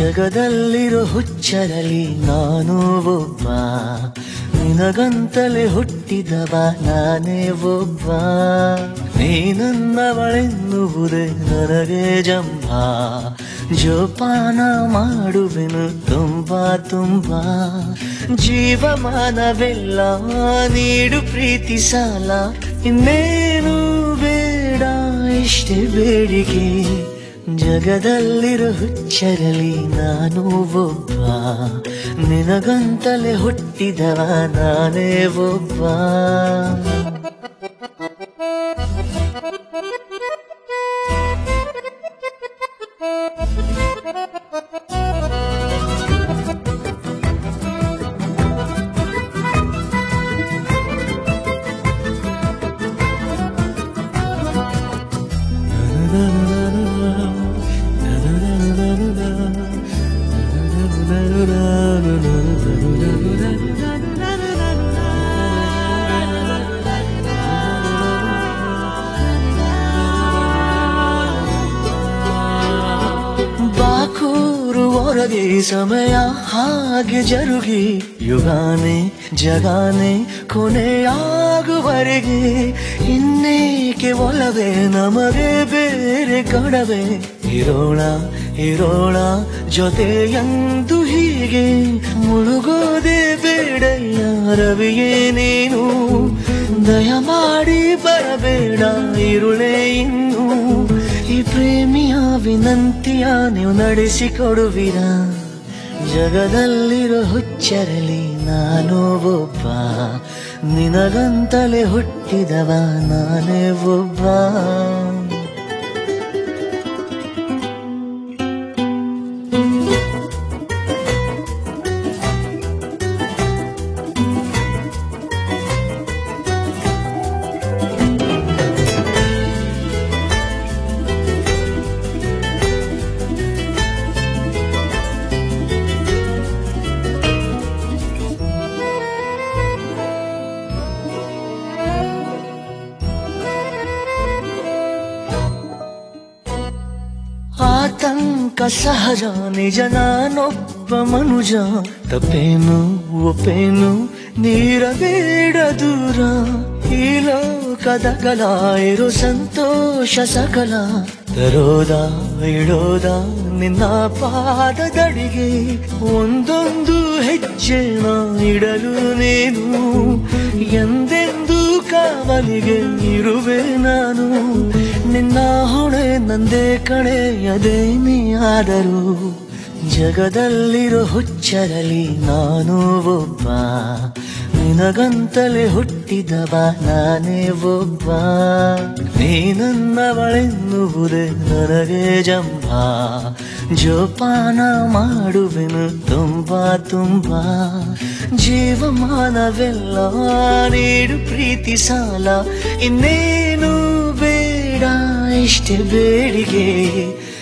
ಜಗದಲ್ಲಿರೋ ಹುಚ್ಚರಲಿ ನಾನು ಒಬ್ಬ ನಿನಗಂತಲೇ ಹುಟ್ಟಿದವ ನಾನೇ ಒಬ್ಬ ನೀನನ್ನವಳೆನ್ನುವುದೇ ನನಗೆ ಜಂಭ ಜೋಪಾನ ಮಾಡುವೆನು ತುಂಬಾ ತುಂಬಾ ಜೀವಮಾನವೆಲ್ಲ ನೀಡು ಪ್ರೀತಿ ಸಾಲ ಇನ್ನೇನು ಬೇಡ ಇಷ್ಟೇ ಬೇಡಿಕೆ ಜಗದಲ್ಲಿರೋ ಹುಚ್ಚರಲಿ ನಾನು ಒಬ್ಬ ನಿನಗಂತಲೇ ಹುಟ್ಟಿದವ ನಾನೇ ಒಬ್ಬ ಬಾಕೂರು ಹೊರಗೆ ಸಮಯ ಹಾಗೆ ಜರುಗಿ ಯುಗಾನೆ ಜಗಾನೆ ಕೊನೆಯಾಗುವರೆಗೆ ಇನ್ನೇಕೆ ಒಲವೇ ನಮಗೆ ಬೇರೆ ಕಡವೆ ಇರೋಣ ಇರೋಣ ಜೊತೆಯಂದು ಹೀಗೆ ಮುಳುಗೋದೆ ಬೇಡಯ್ಯ ರವಿಯೇ ನೀನು ದಯಮಾಡಿ ಬರಬೇಡ ಇರುಳೇ ಇನ್ನು ಈ ಪ್ರೇಮಿಯ ವಿನಂತಿಯ ನೀವು ನಡೆಸಿಕೊಡುವಿರಾ ಜಗದಲ್ಲಿರೋ ಹುಚ್ಚರಲಿ ನಾನು ಒಬ್ಬ ನಿನಗಂತಲೇ ಹುಟ್ಟಿದವ ನಾನೇ ಒಬ್ಬ ಆತಂಕ ಸಹಜ ನಿಜ ನಾನೊಬ್ಬ ಮನುಜ ತಪ್ಪೇನು ಒಪ್ಪೇನು ನೀರಬೇಡ ದೂರ ಈ ಲೋಕದ ಕಲ ಇರೋ ಸಂತೋಷ ಸಕಲ ತರೋದ ಇಡೋದ ನಿನ್ನ ಪಾದದಡಿಗೆ ಒಂದೊಂದು ಹೆಜ್ಜೆನ ಇಡಲು ನೀನು ಎಂದೆಂದು ಕಾವಲಿಗೆ ಇರುವೆ ನಾನು ನಿನ್ನ ಹೊಣೆ ನಂದೇ ಕಣೆ ಅದೇ ನೀ ಆದರೂ ಜಗದಲ್ಲಿರೋ ಹುಚ್ಚರಲಿ ನಾನು ಒಬ್ಬ ನಿನಗಂತಲೇ ಹುಟ್ಟಿದವ ನಾನೇ ಒಬ್ಬ ನೀನನ್ನವಳೆನ್ನುವುದೇ ನನಗೆ ಜಂಭ ಜೋಪಾನ ಮಾಡುವೆನು ತುಂಬಾ ತುಂಬಾ ಜೀವಮಾನವೆಲ್ಲ ನೀಡು ಪ್ರೀತಿ ಸಾಲ ಇನ್ನೇನು ಬೇಡ ಇಷ್ಟೇ ಬೇಡಿಗೆ